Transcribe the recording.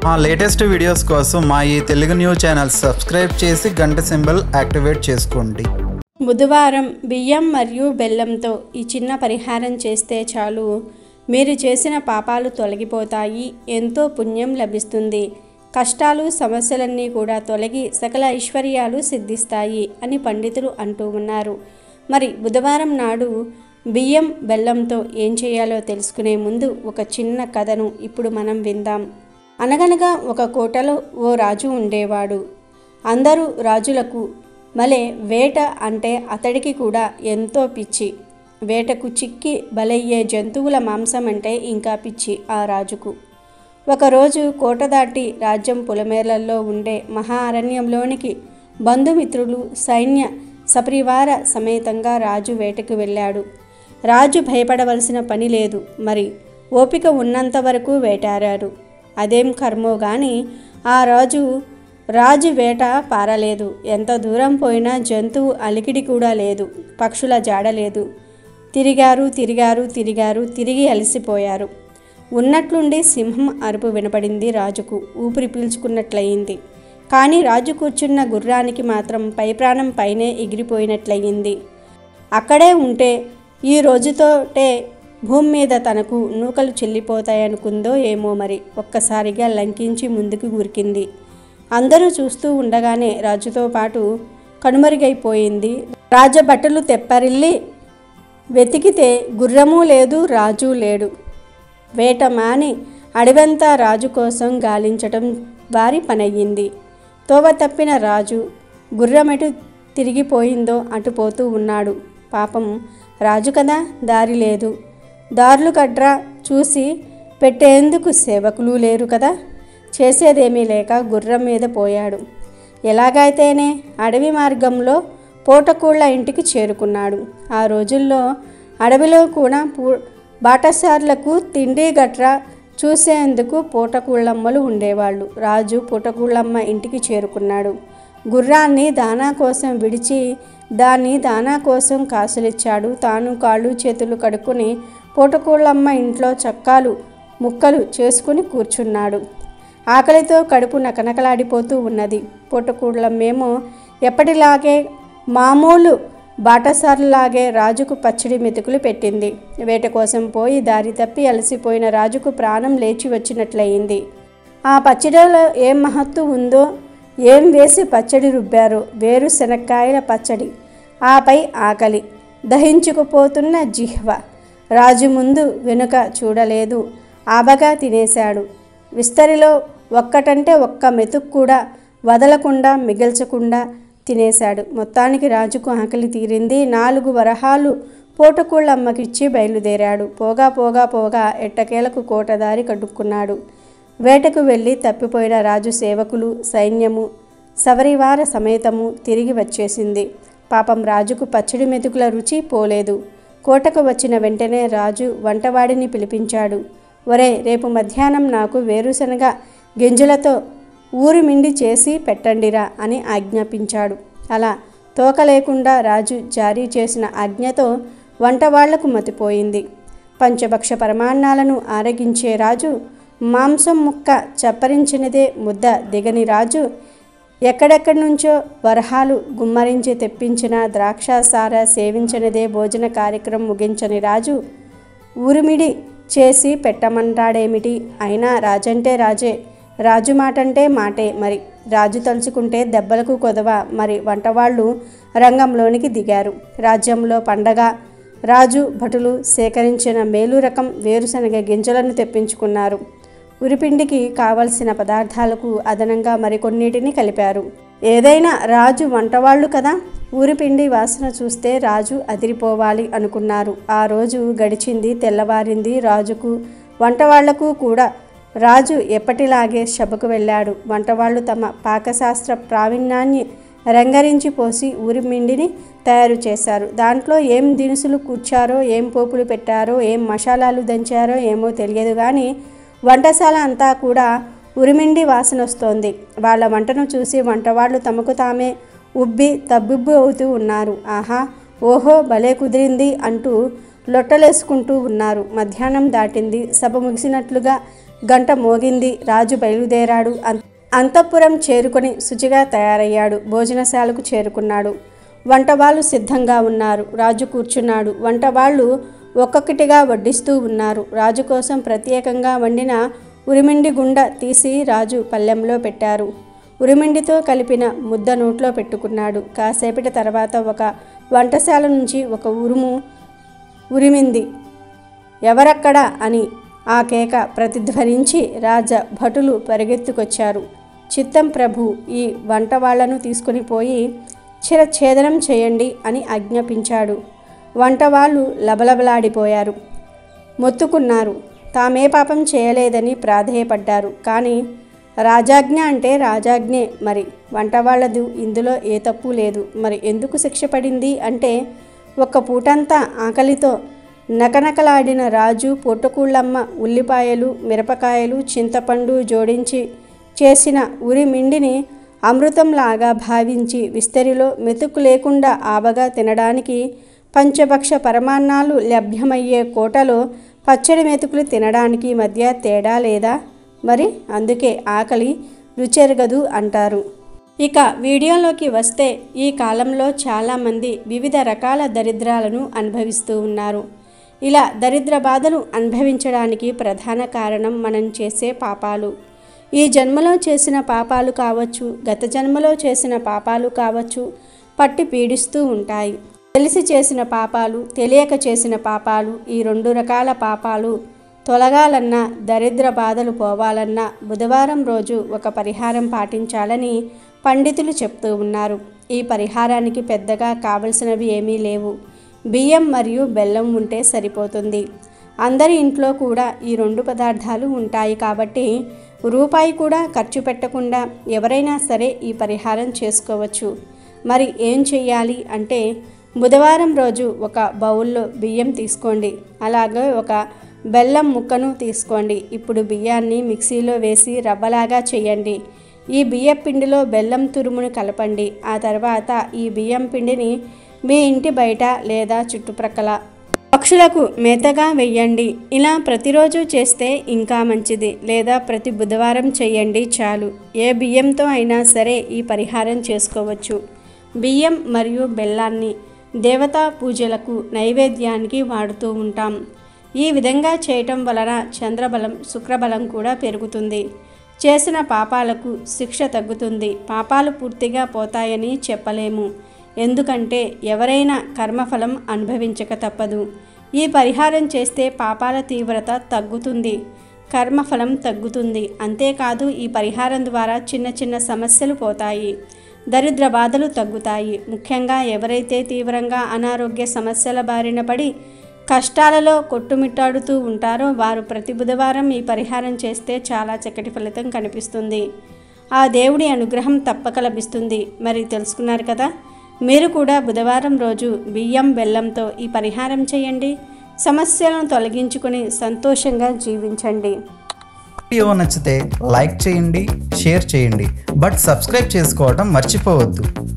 మా latest videos కోసం మా ఈ తెలుగు న్యూస్ ఛానల్ సబ్స్క్రైబ్ చేసి గంట సింబల్ యాక్టివేట్ చేసుకోండి బుధవారం బియ్యం మరియు బెల్లంతో ఈ చిన్న పరిహారం చేస్తే చాలు మీరు చేసిన పాపాలు తొలగిపోతాయి ఎంతో పుణ్యం లభిస్తుంది కష్టాలు సమస్యలన్నీ కూడా తొలగి సకల ఐశ్వర్యాలు సిద్ధిస్తాయి అని పండితులు అంటూ ఉన్నారు మరి బుధవారం నాడు బియ్యం బెల్లంతో ఏం చేయాలో తెలుసుకునే ముందు ఒక చిన్న కథను ఇప్పుడు మనం విందాం అనగనగా ఒక కోటలో ఓ రాజు ఉండేవాడు అందరూ రాజులకు మలే వేట అంటే అతడికి కూడా ఎంతో పిచ్చి వేటకు చిక్కి బలయ్యే జంతువుల మాంసం అంటే ఇంకా పిచ్చి ఆ రాజుకు ఒకరోజు కోట దాటి రాజ్యం పులమేర్లలో ఉండే మహా అరణ్యంలోనికి బంధుమిత్రులు సైన్య సపరివార సమేతంగా రాజు వేటకు వెళ్ళాడు రాజు భయపడవలసిన పని లేదు మరి ఓపిక ఉన్నంత వరకు వేటారాడు అదేం కర్మో గాని ఆ రాజు రాజు వేట పారలేదు ఎంత దూరం పోయినా జంతువు అలికిడి కూడా లేదు పక్షుల జాడ లేదు తిరిగారు తిరిగారు తిరిగారు తిరిగి అలసిపోయారు ఉన్నట్లుండి సింహం అరుపు వినపడింది రాజుకు ఊపిరి పీల్చుకున్నట్లయింది కానీ రాజు కూర్చున్న గుర్రానికి మాత్రం పై ప్రాణం పైనే ఎగిరిపోయినట్లయింది అక్కడే ఉంటే ఈ రోజుతోటే భూమి మీద తనకు నూకలు చెల్లిపోతాయనుకుందో ఏమో మరి ఒక్కసారిగా లంకించి ముందుకు గురికింది అందరూ చూస్తూ ఉండగానే రాజుతో పాటు కనుమరుగైపోయింది రాజబట్టలు తెప్పరిల్లి వెతికితే గుర్రము లేదు రాజు లేడు వేట మాని అడవంతా రాజు కోసం గాలించటం వారి పనయ్యింది తోవ తప్పిన రాజు గుర్రమెటు తిరిగిపోయిందో అటు పోతూ ఉన్నాడు పాపం రాజు కదా దారి లేదు దారులు కడ్రా చూసి పెట్టేందుకు సేవకులు లేరు కదా చేసేదేమీ లేక గుర్రం మీద పోయాడు ఎలాగైతేనే అడవి మార్గంలో పూటకూళ్ళ ఇంటికి చేరుకున్నాడు ఆ రోజుల్లో అడవిలో కూడా పూ బాటసార్లకు తిండి గట్రా చూసేందుకు పూటకూళ్ళమ్మలు ఉండేవాళ్ళు రాజు పూటకూళ్ళమ్మ ఇంటికి చేరుకున్నాడు గుర్రాన్ని దానా కోసం విడిచి దాన్ని దానా కోసం కాసులిచ్చాడు తాను కాళ్ళు చేతులు కడుక్కొని పూటకూళ్ళమ్మ ఇంట్లో చక్కాలు ముక్కలు చేసుకుని కూర్చున్నాడు ఆకలితో కడుపు నకనకలాడిపోతూ ఉన్నది పూటకూళ్ళమ్మేమో ఎప్పటిలాగే మామూలు బాటసార్లాగే రాజుకు పచ్చడి మెతుకులు పెట్టింది వేట కోసం పోయి దారి తప్పి అలసిపోయిన రాజుకు ప్రాణం లేచి వచ్చినట్లయింది ఆ పచ్చడిలో ఏం మహత్తు ఉందో ఏం వేసి పచ్చడి రుబ్బారో వేరు శనక్కాయల పచ్చడి ఆపై ఆకలి దహించుకుపోతున్న జిహ్వ రాజు ముందు వెనుక చూడలేదు ఆబగా తినేశాడు విస్తరిలో ఒక్కటంటే ఒక్క మెతుకు కూడా వదలకుండా మిగల్చకుండా తినేశాడు మొత్తానికి రాజుకు ఆకలి తీరింది నాలుగు వరహాలు పోటుకూళ్ళమ్మకిచ్చి బయలుదేరాడు పోగా పోగా పోగా ఎట్టకేలకు కోటదారి కడుక్కున్నాడు వేటకు వెళ్ళి తప్పిపోయిన రాజు సేవకులు సైన్యము సవరివార సమేతము తిరిగి వచ్చేసింది పాపం రాజుకు పచ్చడి మెతుకుల రుచి పోలేదు కోటకు వచ్చిన వెంటనే రాజు వంటవాడిని పిలిపించాడు ఒరే రేపు మధ్యాహ్నం నాకు వేరుశనగ గింజలతో ఊరి మిండి చేసి పెట్టండిరా అని ఆజ్ఞాపించాడు అలా తోక లేకుండా రాజు జారీ చేసిన ఆజ్ఞతో వంటవాళ్లకు మతిపోయింది పంచభక్ష పరమాన్నాలను ఆరగించే రాజు మాంసం ముక్క చప్పరించినదే ముద్ద దిగని రాజు ఎక్కడెక్కడి నుంచో వరహాలు గుమ్మరించి తెప్పించిన ద్రాక్షాసార సేవించనిదే భోజన కార్యక్రమం ముగించని రాజు ఊరిమిడి చేసి పెట్టమంటాడేమిటి అయినా రాజంటే రాజే రాజు మాటంటే మాటే మరి రాజు తలుచుకుంటే దెబ్బలకు కొదవ మరి వంటవాళ్ళు రంగంలోనికి దిగారు రాజ్యంలో పండగ రాజు భటులు సేకరించిన మేలు రకం వేరుశనగ గింజలను తెప్పించుకున్నారు ఉరిపిండికి కావలసిన పదార్థాలకు అదనంగా మరికొన్నిటిని కలిపారు ఏదైనా రాజు వంటవాళ్ళు కదా ఊరిపిండి వాసన చూస్తే రాజు అదిరిపోవాలి అనుకున్నారు ఆ రోజు గడిచింది తెల్లవారింది రాజుకు వంటవాళ్లకు కూడా రాజు ఎప్పటిలాగే సభకు వెళ్ళాడు వంటవాళ్ళు తమ పాకశాస్త్ర ప్రావీణ్యాన్ని రంగరించి పోసి ఊరి మిండిని తయారు చేశారు దాంట్లో ఏం దినుసులు కూర్చారో ఏం పోపులు పెట్టారో ఏం మసాలాలు దంచారో ఏమో తెలియదు కానీ వంటశాల అంతా కూడా ఉరిమిండి వాసన వస్తోంది వాళ్ళ వంటను చూసి వంటవాళ్ళు తమకు తామే ఉబ్బి తబ్బిబ్బు అవుతూ ఉన్నారు ఆహా ఓహో భలే కుదిరింది అంటూ లొట్టలేసుకుంటూ ఉన్నారు మధ్యాహ్నం దాటింది సభ ముగిసినట్లుగా గంట మోగింది రాజు బయలుదేరాడు అం- అంతఃపురం చేరుకొని శుచిగా తయారయ్యాడు భోజనశాలకు చేరుకున్నాడు వంటవాళ్ళు సిద్ధంగా ఉన్నారు రాజు కూర్చున్నాడు వంటవాళ్ళు ఒక్కొక్కటిగా వడ్డిస్తూ ఉన్నారు రాజు కోసం ప్రత్యేకంగా వండిన ఉరిమిండి గుండ తీసి రాజు పళ్ళెంలో పెట్టారు ఉరిమిండితో కలిపిన ముద్ద నోట్లో పెట్టుకున్నాడు కాసేపటి తర్వాత ఒక వంటశాల నుంచి ఒక ఉరుము ఉరిమింది ఎవరక్కడా అని ఆ కేక ప్రతిధ్వనించి రాజ భటులు పరిగెత్తుకొచ్చారు చిత్తం ప్రభు ఈ వంట వాళ్లను తీసుకుని పోయి చిరఛేదనం చేయండి అని ఆజ్ఞాపించాడు వంటవాళ్ళు లబలబలాడిపోయారు మొత్తుకున్నారు తామే పాపం చేయలేదని ప్రాధేయపడ్డారు కానీ రాజాజ్ఞ అంటే రాజాజ్ఞే మరి వంటవాళ్ళదు ఇందులో ఏ తప్పు లేదు మరి ఎందుకు శిక్ష పడింది అంటే ఒక్క పూటంతా ఆకలితో నకనకలాడిన రాజు పొట్టుకూళ్ళమ్మ ఉల్లిపాయలు మిరపకాయలు చింతపండు జోడించి చేసిన ఉరి మిండిని అమృతంలాగా భావించి విస్తరిలో మెతుకు లేకుండా ఆవగా తినడానికి పంచభక్ష పరమాన్నాలు లభ్యమయ్యే కోటలో పచ్చడి మెతుకులు తినడానికి మధ్య తేడా లేదా మరి అందుకే ఆకలి రుచెరగదు అంటారు ఇక వీడియోలోకి వస్తే ఈ కాలంలో చాలామంది వివిధ రకాల దరిద్రాలను అనుభవిస్తూ ఉన్నారు ఇలా దరిద్ర బాధలు అనుభవించడానికి ప్రధాన కారణం మనం చేసే పాపాలు ఈ జన్మలో చేసిన పాపాలు కావచ్చు గత జన్మలో చేసిన పాపాలు కావచ్చు పట్టి పీడిస్తూ ఉంటాయి తెలిసి చేసిన పాపాలు తెలియక చేసిన పాపాలు ఈ రెండు రకాల పాపాలు తొలగాలన్నా దరిద్ర బాధలు పోవాలన్నా బుధవారం రోజు ఒక పరిహారం పాటించాలని పండితులు చెప్తూ ఉన్నారు ఈ పరిహారానికి పెద్దగా కావలసినవి ఏమీ లేవు బియ్యం మరియు బెల్లం ఉంటే సరిపోతుంది అందరి ఇంట్లో కూడా ఈ రెండు పదార్థాలు ఉంటాయి కాబట్టి రూపాయి కూడా ఖర్చు పెట్టకుండా ఎవరైనా సరే ఈ పరిహారం చేసుకోవచ్చు మరి ఏం చెయ్యాలి అంటే బుధవారం రోజు ఒక బౌల్లో బియ్యం తీసుకోండి అలాగే ఒక బెల్లం ముక్కను తీసుకోండి ఇప్పుడు బియ్యాన్ని మిక్సీలో వేసి రవ్వలాగా చేయండి ఈ బియ్యం పిండిలో బెల్లం తురుమును కలపండి ఆ తర్వాత ఈ బియ్యం పిండిని మీ ఇంటి బయట లేదా చుట్టుప్రక్కల పక్షులకు మేతగా వెయ్యండి ఇలా ప్రతిరోజు చేస్తే ఇంకా మంచిది లేదా ప్రతి బుధవారం చేయండి చాలు ఏ బియ్యంతో అయినా సరే ఈ పరిహారం చేసుకోవచ్చు బియ్యం మరియు బెల్లాన్ని దేవతా పూజలకు నైవేద్యానికి వాడుతూ ఉంటాం ఈ విధంగా చేయటం వలన చంద్రబలం శుక్రబలం కూడా పెరుగుతుంది చేసిన పాపాలకు శిక్ష తగ్గుతుంది పాపాలు పూర్తిగా పోతాయని చెప్పలేము ఎందుకంటే ఎవరైనా కర్మఫలం అనుభవించక తప్పదు ఈ పరిహారం చేస్తే పాపాల తీవ్రత తగ్గుతుంది కర్మఫలం తగ్గుతుంది అంతేకాదు ఈ పరిహారం ద్వారా చిన్న చిన్న సమస్యలు పోతాయి దరిద్ర బాధలు తగ్గుతాయి ముఖ్యంగా ఎవరైతే తీవ్రంగా అనారోగ్య సమస్యల బారిన పడి కష్టాలలో కొట్టుమిట్టాడుతూ ఉంటారో వారు ప్రతి బుధవారం ఈ పరిహారం చేస్తే చాలా చక్కటి ఫలితం కనిపిస్తుంది ఆ దేవుడి అనుగ్రహం తప్పక లభిస్తుంది మరి తెలుసుకున్నారు కదా మీరు కూడా బుధవారం రోజు బియ్యం బెల్లంతో ఈ పరిహారం చేయండి సమస్యలను తొలగించుకొని సంతోషంగా జీవించండి వీడియో నచ్చితే లైక్ చేయండి షేర్ చేయండి బట్ సబ్స్క్రైబ్ చేసుకోవడం మర్చిపోవద్దు